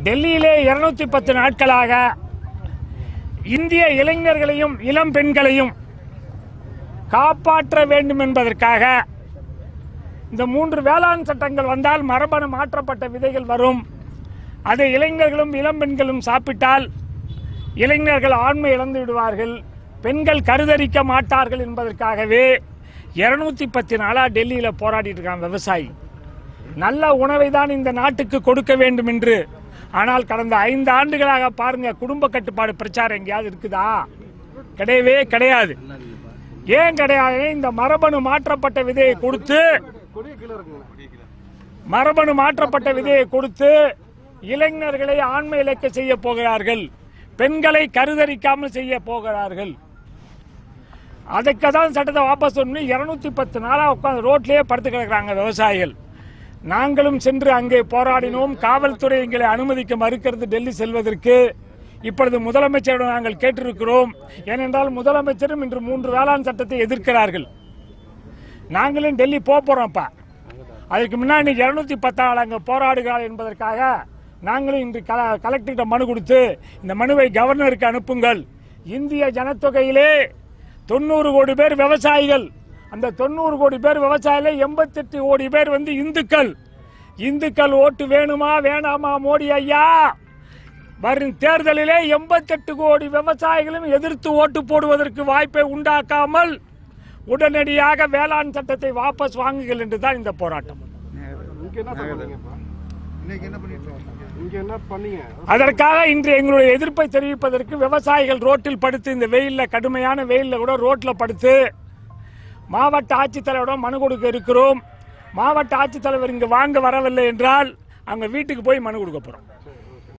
டெல்லியிலே இருநூத்தி பத்து நாட்களாக இந்திய இளைஞர்களையும் இளம் பெண்களையும் காப்பாற்ற வேண்டும் என்பதற்காக இந்த மூன்று வேளாண் சட்டங்கள் வந்தால் மரபணு மாற்றப்பட்ட விதைகள் வரும் அதை இளைஞர்களும் இளம் பெண்களும் சாப்பிட்டால் இளைஞர்கள் ஆண்மை இழந்து விடுவார்கள் பெண்கள் கருதரிக்க மாட்டார்கள் என்பதற்காகவே இருநூத்தி பத்து நாளா டெல்லியில போராடிட்டு இருக்கான் விவசாயி நல்ல உணவை தான் இந்த நாட்டுக்கு கொடுக்க வேண்டும் என்று ஆனால் கடந்த ஐந்து ஆண்டுகளாக பாருங்க குடும்ப கட்டுப்பாடு பிரச்சாரம் எங்கேயாவது இருக்குதா கிடையவே கிடையாது ஏன் கிடையாது இந்த மரபணு மாற்றப்பட்ட விதையை கொடுத்து மரபணு மாற்றப்பட்ட விதையை கொடுத்து இளைஞர்களை ஆண்மை இழக்க செய்ய போகிறார்கள் பெண்களை கருதரிக்காமல் செய்ய போகிறார்கள் அதுக்கு தான் சட்டத்தை வாபஸ் பண்ணி இருநூத்தி பத்து நாளா உட்காந்து ரோட்லயே படுத்து கிடக்குறாங்க விவசாயிகள் நாங்களும் சென்று அங்கே போராடினோம் காவல்துறை எங்களை அனுமதிக்க மறுக்கிறது டெல்லி செல்வதற்கு இப்பொழுது முதலமைச்சரிடம் நாங்கள் கேட்டிருக்கிறோம் ஏனென்றால் முதலமைச்சரும் இன்று மூன்று வேளாண் சட்டத்தை எதிர்க்கிறார்கள் நாங்களும் டெல்லி போக போறோம்ப்பா அதுக்கு முன்னாடி இருநூத்தி பத்தாள் அங்கே போராடுகிறார் என்பதற்காக நாங்களும் இன்று கல கலெக்டர்கிட்ட மனு கொடுத்து இந்த மனுவை கவர்னருக்கு அனுப்புங்கள் இந்திய ஜனத்தொகையிலே தொண்ணூறு கோடி பேர் விவசாயிகள் அந்த தொண்ணூறு கோடி பேர் விவசாயில எண்பத்தெட்டு கோடி பேர் வந்து இந்துக்கள் இந்துக்கள் ஓட்டு வேணுமா வேணாமா மோடி ஐயா வரும் தேர்தலிலே எண்பத்தெட்டு கோடி விவசாயிகளும் எதிர்த்து ஓட்டு போடுவதற்கு வாய்ப்பை உண்டாக்காமல் உடனடியாக வேளாண் சட்டத்தை வாபஸ் வாங்குங்கள் என்றுதான் இந்த போராட்டம் இங்க என்ன பண்ணீங்கப்பா இன்னைக்கு என்ன பண்ணிட்டு இருக்கீங்க இங்க என்ன பண்ணீங்க அதற்காக இன்று எங்களுடைய எதிர்ப்பை தெரிவிப்பதற்கு விவசாயிகள் ரோட்டில் படுத்து இந்த வெயில்ல கடுமையான வெயில்ல கூட ரோட்ல படுத்து மாவட்ட ஆட்சித்தலைவரிடம் மனு கொடுக்க இருக்கிறோம் மாவட்ட ஆட்சித்தலைவர் இங்கு வாங்க வரவில்லை என்றால் அங்க வீட்டுக்கு போய் மனு கொடுக்க போறோம்